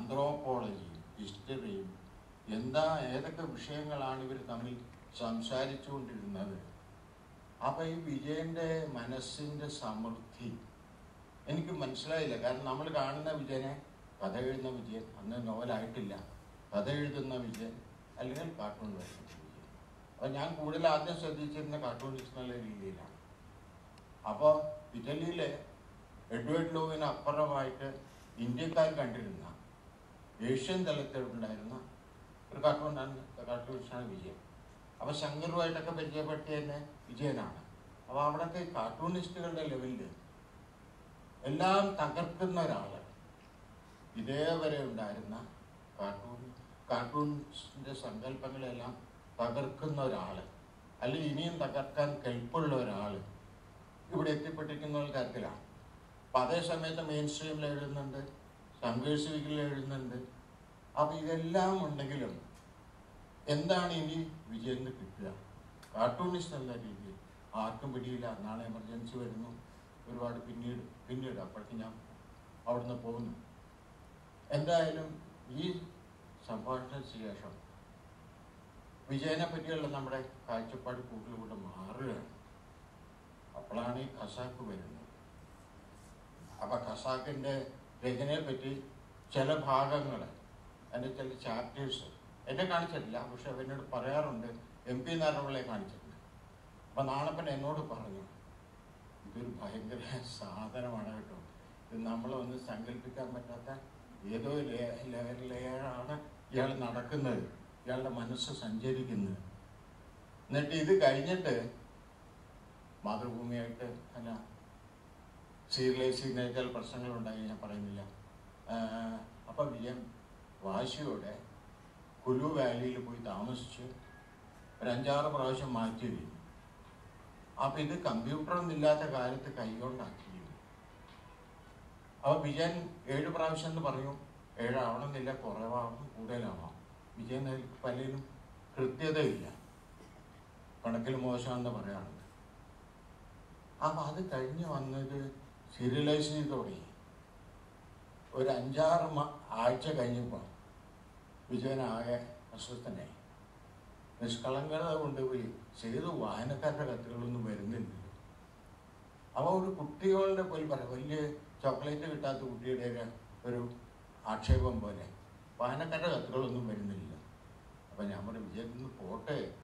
ആന്ത്രോപോളജിയും ഹിസ്റ്ററിയും എന്താ ഏതൊക്കെ വിഷയങ്ങളാണ് ഇവർ തമ്മിൽ സംസാരിച്ചുകൊണ്ടിരുന്നത് അപ്പം ഈ വിജയൻ്റെ മനസ്സിൻ്റെ സമൃദ്ധി എനിക്ക് മനസ്സിലായില്ല കാരണം നമ്മൾ കാണുന്ന വിജയനെ കഥ എഴുതുന്ന വിജയൻ അന്ന് നോവലായിട്ടില്ല കഥ എഴുതുന്ന വിജയൻ അല്ലെങ്കിൽ കാർട്ടൂൺ വരയ്ക്കുന്ന വിജയൻ അപ്പം ഞാൻ കൂടുതൽ ആദ്യം ശ്രദ്ധിച്ചിരുന്ന കാർട്ടൂണിസ്റ്റ് എന്നുള്ള രീതിയിലാണ് അപ്പോൾ ഇറ്റലിയിലെ എഡ്വേർഡ് ലോവിന് അപ്പുറമായിട്ട് ഇന്ത്യക്കാർ കണ്ടിരുന്ന ഏഷ്യൻ തലത്തിലുണ്ടായിരുന്ന ഒരു കാർട്ടൂണാണ് കാർട്ടൂണിസ്റ്റാണ് വിജയൻ അപ്പോൾ ശങ്കറുമായിട്ടൊക്കെ പരിചയപ്പെട്ട തന്നെ വിജയനാണ് അപ്പോൾ അവിടുത്തെ കാർട്ടൂണിസ്റ്റുകളുടെ ലെവലിൽ എല്ലാം തകർക്കുന്ന ഒരാൾ ഇതേവരെ ഉണ്ടായിരുന്ന കാർട്ടൂൺ കാർട്ടൂൺസിൻ്റെ സങ്കല്പങ്ങളെല്ലാം തകർക്കുന്ന ഒരാൾ അല്ലെങ്കിൽ ഇനിയും തകർക്കാൻ കെൽപ്പുള്ള ഒരാൾ ഇവിടെ എത്തിപ്പെട്ടിരിക്കുന്ന ഒരു തരത്തിലാണ് അപ്പം അതേ സമയത്ത് മെയിൻ സ്ട്രീമിൽ എഴുതുന്നുണ്ട് സംഘേഴ്സ് വീക്കിൽ എഴുതുന്നുണ്ട് അപ്പം ഇതെല്ലാം ഉണ്ടെങ്കിലും എന്താണ് ഇനി വിജയന് കിട്ടുക കാർട്ടൂണിസ്റ്റ് എന്ന രീതിയിൽ ആർക്കും പിടിയില്ല നാളെ എമർജൻസി വരുന്നു ഒരുപാട് പിന്നീട് പിന്നീട് അപ്പോഴേക്ക് ഞാൻ അവിടുന്ന് പോകുന്നു എന്തായാലും ഈ സംഭാഷണത്തിന് ശേഷം വിജയനെ പറ്റിയുള്ള നമ്മുടെ കാഴ്ചപ്പാട് കൂടുതൽ കൂടെ മാറുകയാണ് അപ്പോഴാണ് ഈ ഖസാക്ക് വരുന്നത് അപ്പൊ ഖസാക്കിന്റെ രചനയെ പറ്റി ചില ഭാഗങ്ങൾ അതിന്റെ ചില ചാപ്റ്റേഴ്സ് എന്നെ കാണിച്ചിട്ടില്ല പക്ഷെ അവനോട് പറയാറുണ്ട് എം പി നാരായണപിള്ളയെ കാണിച്ചിട്ടുണ്ട് അപ്പൊ നാളപ്പൻ എന്നോട് പറഞ്ഞു ഇതൊരു ഭയങ്കര സാധനമാണ് കേട്ടോ ഇത് നമ്മളൊന്ന് സങ്കല്പിക്കാൻ പറ്റാത്ത ഏതോ ലെയറിലാണ് ഇയാൾ നടക്കുന്നത് ഇയാളുടെ മനസ്സ് സഞ്ചരിക്കുന്നത് എന്നിട്ട് ഇത് കഴിഞ്ഞിട്ട് മാതൃഭൂമിയായിട്ട് അല്ല സീരിയലൈസ് ചെയ്യുന്ന ചില പ്രശ്നങ്ങളുണ്ടായി ഞാൻ പറയുന്നില്ല അപ്പം വിജയൻ വാശിയോടെ കുലു വാലിയിൽ പോയി താമസിച്ച് ഒരു അഞ്ചാറ് പ്രാവശ്യം മാറ്റി കഴിഞ്ഞു അപ്പം ഇത് കമ്പ്യൂട്ടറൊന്നും ഇല്ലാത്ത കാലത്ത് കൈകൊണ്ടാക്കി അപ്പോൾ വിജയൻ ഏഴ് പ്രാവശ്യം എന്ന് പറഞ്ഞു ഏഴാവണമെന്നില്ല കുറവാവണം കൂടുതലാവാം വിജയൻ അതിൽ പലതിനും കൃത്യതയില്ല കണക്കിൽ മോശമാണെന്ന് പറയാറുണ്ട് അപ്പം അത് കഴിഞ്ഞ് വന്നത് സീരിയലൈസ് ചെയ്ത് തുടങ്ങി ഒരു അഞ്ചാറ് മ- ആഴ്ച കഴിഞ്ഞപ്പോൾ വിജയനാകെ അസ്വസ്ഥനായി നിഷ്കളങ്കത കൊണ്ടുപോയി ചെയ്ത് വായനക്കാരുടെ കത്തുകളൊന്നും വരുന്നില്ല അപ്പോൾ ഒരു കുട്ടികളുടെ പോലെ പറയാം വലിയ ചോക്ലേറ്റ് കിട്ടാത്ത കുട്ടിയുടെ ഒരു ആക്ഷേപം പോലെ വായനക്കാരുടെ കത്തുകളൊന്നും വരുന്നില്ല അപ്പം ഞാൻ പറഞ്ഞു വിജയൻ പോട്ടെ